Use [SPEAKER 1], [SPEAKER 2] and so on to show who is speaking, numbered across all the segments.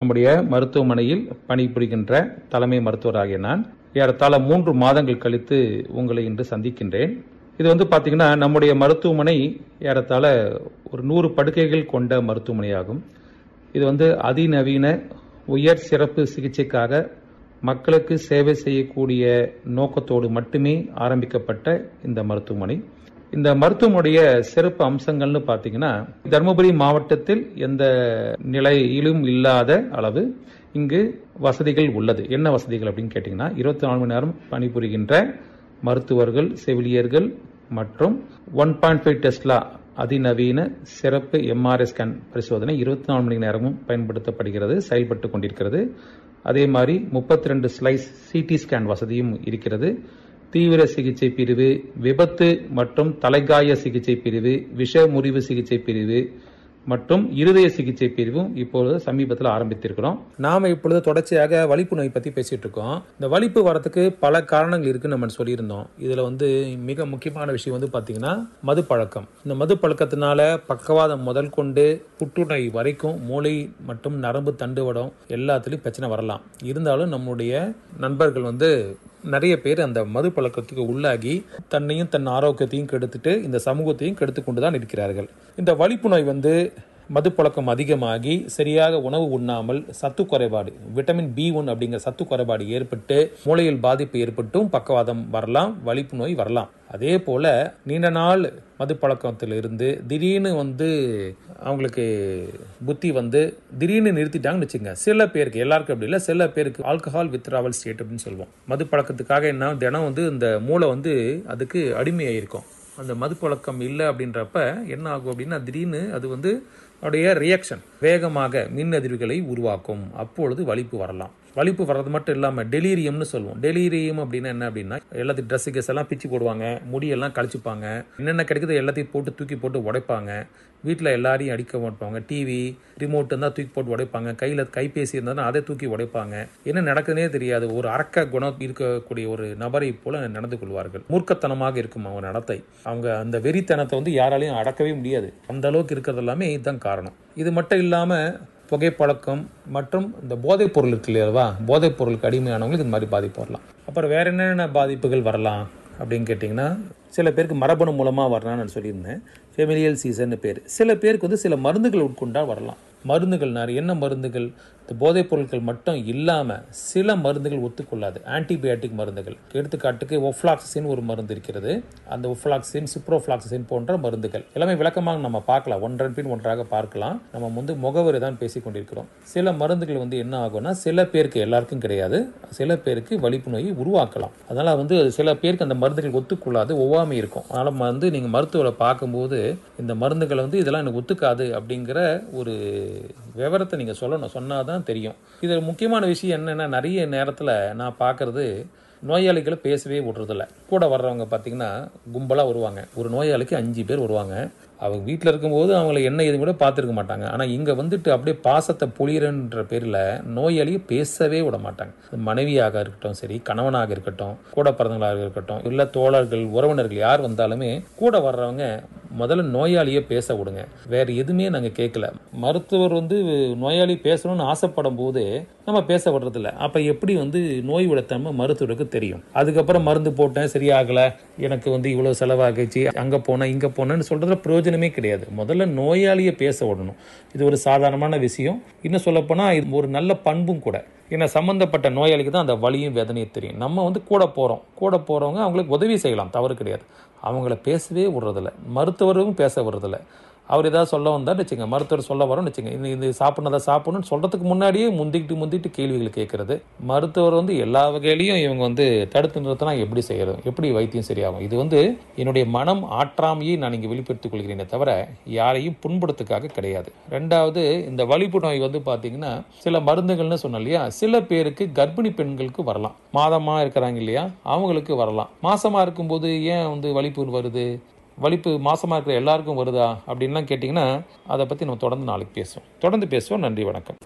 [SPEAKER 1] நம்முடைய மருத்துவமனையில் பணிபுரிகின்ற தலைமை மருத்துவராகிய நான் ஏறத்தாழ மூன்று மாதங்கள் கழித்து உங்களை இன்று சந்திக்கின்றேன் இது வந்து பாத்தீங்கன்னா நம்முடைய மருத்துவமனை ஏறத்தாழ ஒரு நூறு படுக்கைகள் கொண்ட மருத்துவமனையாகும் இது வந்து அதிநவீன உயர் சிறப்பு சிகிச்சைக்காக மக்களுக்கு சேவை செய்யக்கூடிய நோக்கத்தோடு மட்டுமே ஆரம்பிக்கப்பட்ட இந்த மருத்துவமனை இந்த மருத்துவமனைய சிறப்பு அம்சங்கள்னு பார்த்தீங்கன்னா தருமபுரி மாவட்டத்தில் எந்த நிலையிலும் இல்லாத அளவு இங்கு வசதிகள் உள்ளது என்ன வசதிகள் அப்படின்னு கேட்டிங்கன்னா இருபத்தி நாலு மணி நேரம் பணிபுரிகின்ற மருத்துவர்கள் செவிலியர்கள் மற்றும் ஒன் பாயிண்ட் ஃபைவ் டெஸ்லா அதிநவீன சிறப்பு எம்ஆர்ஐ ஸ்கேன் பரிசோதனை இருபத்தி நாலு மணி நேரமும் பயன்படுத்தப்படுகிறது செயல்பட்டு கொண்டிருக்கிறது அதே மாதிரி முப்பத்தி ரெண்டு ஸ்லைஸ் சிடி ஸ்கேன் வசதியும் இருக்கிறது தீவிர சிகிச்சை பிரிவு விபத்து மற்றும் தலைகாய சிகிச்சை பிரிவு விஷ முறிவு சிகிச்சை பிரிவு மற்றும் இருதய சிகிச்சை பிரிவும் இப்பொழுது சமீபத்தில் ஆரம்பித்திருக்கிறோம் நாம இப்பொழுது தொடர்ச்சியாக வலிப்பு நோய் பத்தி பேசிட்டு இருக்கோம் இந்த வலிப்பு வரதுக்கு பல காரணங்கள் இருக்குன்னு நம்ம சொல்லியிருந்தோம் இதுல வந்து மிக முக்கியமான விஷயம் வந்து பாத்தீங்கன்னா மது பழக்கம் இந்த மது பழக்கத்தினால பக்கவாதம் முதல் கொண்டு புற்றுநோய் வரைக்கும் மூளை மற்றும் நரம்பு தண்டுவடம் எல்லாத்துலயும் பிரச்சனை வரலாம் இருந்தாலும் நம்முடைய நண்பர்கள் வந்து நிறைய பேர் அந்த மது பழக்கத்துக்கு உள்ளாகி தன்னையும் தன் ஆரோக்கியத்தையும் கெடுத்துட்டு இந்த சமூகத்தையும் கெடுத்து கொண்டு தான் இருக்கிறார்கள் இந்த வலிப்பு நோய் வந்து மது பழக்கம் அதிகமாகி சரியாக உணவு உண்ணாமல் சத்து குறைபாடு விட்டமின் பி ஒன் அப்படிங்கிற சத்து குறைபாடு ஏற்பட்டு மூளையில் பாதிப்பு ஏற்பட்டும் பக்கவாதம் வரலாம் வலிப்பு நோய் வரலாம் அதே போல நீண்ட நாள் மது பழக்கத்தில் இருந்து திடீர்னு வந்து அவங்களுக்கு புத்தி வந்து திடீர்னு நிறுத்திட்டாங்கன்னு வச்சுங்க சில பேருக்கு எல்லாருக்கும் அப்படி இல்லை சில பேருக்கு ஆல்கஹால் வித்ராவல் ஸ்டேட் அப்படின்னு சொல்லுவோம் மது பழக்கத்துக்காக என்ன தினம் வந்து இந்த மூளை வந்து அதுக்கு அடிமையாயிருக்கும் அந்த மது பழக்கம் இல்லை அப்படின்றப்ப என்ன ஆகும் அப்படின்னா திடீர்னு அது வந்து அவருடைய ரியாக்ஷன் வேகமாக மின் அதிர்வுகளை உருவாக்கும் அப்பொழுது வலிப்பு வரலாம் வலிப்பு வர்றது மட்டும் இல்லாமல் டெலீரியம்னு சொல்லுவோம் டெலீரியம் அப்படின்னா என்ன அப்படின்னா எல்லாத்தையும் ட்ரெஸ் கெஸ் எல்லாம் பிச்சு போடுவாங்க முடியெல்லாம் கழிச்சுப்பாங்க என்னென்ன கிடைக்குதோ எல்லாத்தையும் போட்டு தூக்கி போட்டு உடைப்பாங்க வீட்டில் எல்லாரையும் அடிக்க மாட்டாங்க டிவி ரிமோட் இருந்தால் தூக்கி போட்டு உடைப்பாங்க கையில் கைபேசி இருந்தால் அதை தூக்கி உடைப்பாங்க என்ன நடக்குதுனே தெரியாது ஒரு அரக்க குணம் இருக்கக்கூடிய ஒரு நபரை போல நடந்து கொள்வார்கள் மூர்க்கத்தனமாக இருக்கும் அவங்க நடத்தை அவங்க அந்த வெறித்தனத்தை வந்து யாராலையும் அடக்கவே முடியாது அந்த அளவுக்கு இருக்கிறது எல்லாமே இதுதான் காரணம் இது மட்டும் இல்லாமல் புகைப்பழக்கம் மற்றும் இந்த போதைப் பொருள் இருக்கு இல்லையாவா போதைப் பொருளுக்கு அடிமையானவங்களுக்கு இந்த மாதிரி பாதிப்பு வரலாம் அப்புறம் வேற என்னென்ன பாதிப்புகள் வரலாம் அப்படின்னு கேட்டிங்கன்னா சில பேருக்கு மரபணு மூலமாக வரலாம்னு நான் சொல்லியிருந்தேன் ஃபெமிலியல் சீசன் பேர் சில பேருக்கு வந்து சில மருந்துகள் உட்கொண்டா வரலாம் மருந்துகள் நிறைய என்ன மருந்துகள் இந்த போதைப் பொருட்கள் மட்டும் இல்லாமல் சில மருந்துகள் ஒத்துக்கொள்ளாது ஆன்டிபயாட்டிக் மருந்துகள் எடுத்துக்காட்டுக்கு ஒஃப்ளாக்சின் ஒரு மருந்து இருக்கிறது அந்த ஒஃப்ளாக்சின் சிப்ரோஃப்ளாக்சின் போன்ற மருந்துகள் எல்லாமே விளக்கமாக நம்ம பார்க்கலாம் ஒன்றன் பின் ஒன்றாக பார்க்கலாம் நம்ம வந்து முகவரி தான் பேசி கொண்டிருக்கிறோம் சில மருந்துகள் வந்து என்ன ஆகும்னா சில பேருக்கு எல்லாருக்கும் கிடையாது சில பேருக்கு வலிப்பு நோயை உருவாக்கலாம் அதனால வந்து சில பேருக்கு அந்த மருந்துகள் ஒத்துக்கொள்ளாது ஒவ்வாமை இருக்கும் அதனால வந்து நீங்கள் மருத்துவரை பார்க்கும்போது இந்த மருந்துகளை வந்து இதெல்லாம் எனக்கு ஒத்துக்காது அப்படிங்கிற ஒரு விவரத்தை நீங்கள் சொல்லணும் சொன்னால் தான் தெரியும் இதில் முக்கியமான விஷயம் என்னென்னா நிறைய நேரத்தில் நான் பார்க்குறது நோயாளிகளை பேசவே விடுறதில்ல கூட வர்றவங்க பார்த்தீங்கன்னா கும்பலாக வருவாங்க ஒரு நோயாளிக்கு அஞ்சு பேர் வருவாங்க அவங்க வீட்டில் இருக்கும்போது அவங்கள என்ன எதுவும் கூட பார்த்துருக்க மாட்டாங்க ஆனால் இங்கே வந்துட்டு அப்படியே பாசத்தை பொழியறன்ற பேரில் நோயாளியை பேசவே விட மாட்டாங்க மனைவியாக இருக்கட்டும் சரி கணவனாக இருக்கட்டும் கூட பிறந்தவங்களாக இருக்கட்டும் இல்லை தோழர்கள் உறவினர்கள் யார் வந்தாலுமே கூட வர்றவங்க முதல்ல நோயாளியை பேச விடுங்க வேற எதுவுமே நாங்கள் கேட்கல மருத்துவர் வந்து நோயாளி பேசணும்னு ஆசைப்படும் போது நம்ம பேச விடுறதில்ல அப்போ எப்படி வந்து நோய் விடத்தன்மை மருத்துவருக்கு தெரியும் அதுக்கப்புறம் மருந்து போட்டேன் சரியாகலை எனக்கு வந்து இவ்வளோ செலவாகிச்சு அங்கே போனேன் இங்கே போனேன்னு சொல்கிறதுல பிரயோஜனமே கிடையாது முதல்ல நோயாளியை பேச விடணும் இது ஒரு சாதாரணமான விஷயம் இன்னும் சொல்லப்போனால் இது ஒரு நல்ல பண்பும் கூட ஏன்னா சம்மந்தப்பட்ட நோயாளிக்கு தான் அந்த வலியும் வேதனையும் தெரியும் நம்ம வந்து கூட போகிறோம் கூட போகிறவங்க அவங்களுக்கு உதவி செய்யலாம் தவறு கிடையாது அவங்கள பேசவே விடுறதில்ல மருத்துவரும் பேச விடுறதில்ல அவர் ஏதாவது சொல்ல வந்தால் வச்சுங்க மருத்துவர் சொல்ல வரோம்னு வச்சுங்க இந்த இது சாப்பிட்றதை சாப்பிடணும்னு சொல்கிறதுக்கு முன்னாடியே முந்திக்கிட்டு முந்திட்டு கேள்விகள் கேட்கறது மருத்துவர் வந்து எல்லா வகையிலையும் இவங்க வந்து தடுத்து நிறுத்தினா எப்படி செய்யறது எப்படி வைத்தியம் சரியாகும் இது வந்து என்னுடைய மனம் ஆற்றாமையை நான் இங்கே வெளிப்படுத்திக் கொள்கிறேனே தவிர யாரையும் புண்படுத்துக்காக கிடையாது ரெண்டாவது இந்த வலிப்பு நோய் வந்து பார்த்தீங்கன்னா சில மருந்துகள்னு சொன்னோம் இல்லையா சில பேருக்கு கர்ப்பிணி பெண்களுக்கு வரலாம் மாதமாக இருக்கிறாங்க இல்லையா அவங்களுக்கு வரலாம் மாசமாக இருக்கும்போது ஏன் வந்து வலிப்பு வருது வலிப்பு மாசமாக இருக்கிற எல்லாருக்கும் வருதா அப்படின்லாம் கேட்டிங்கன்னா அதை பற்றி நம்ம தொடர்ந்து நாளைக்கு பேசுவோம் தொடர்ந்து பேசுவோம் நன்றி வணக்கம்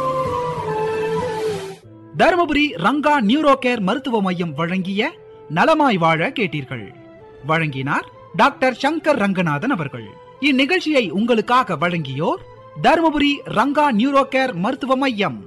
[SPEAKER 2] தருமபுரி ரங்கா நியூரோ கேர் மருத்துவ மையம் வழங்கிய நலமாய் வாழ கேட்டீர்கள் வழங்கினார் டாக்டர் சங்கர் ரங்கநாதன் அவர்கள் இந்நிகழ்ச்சியை உங்களுக்காக வழங்கியோர் தருமபுரி ரங்கா நியூரோ கேர் மருத்துவ மையம்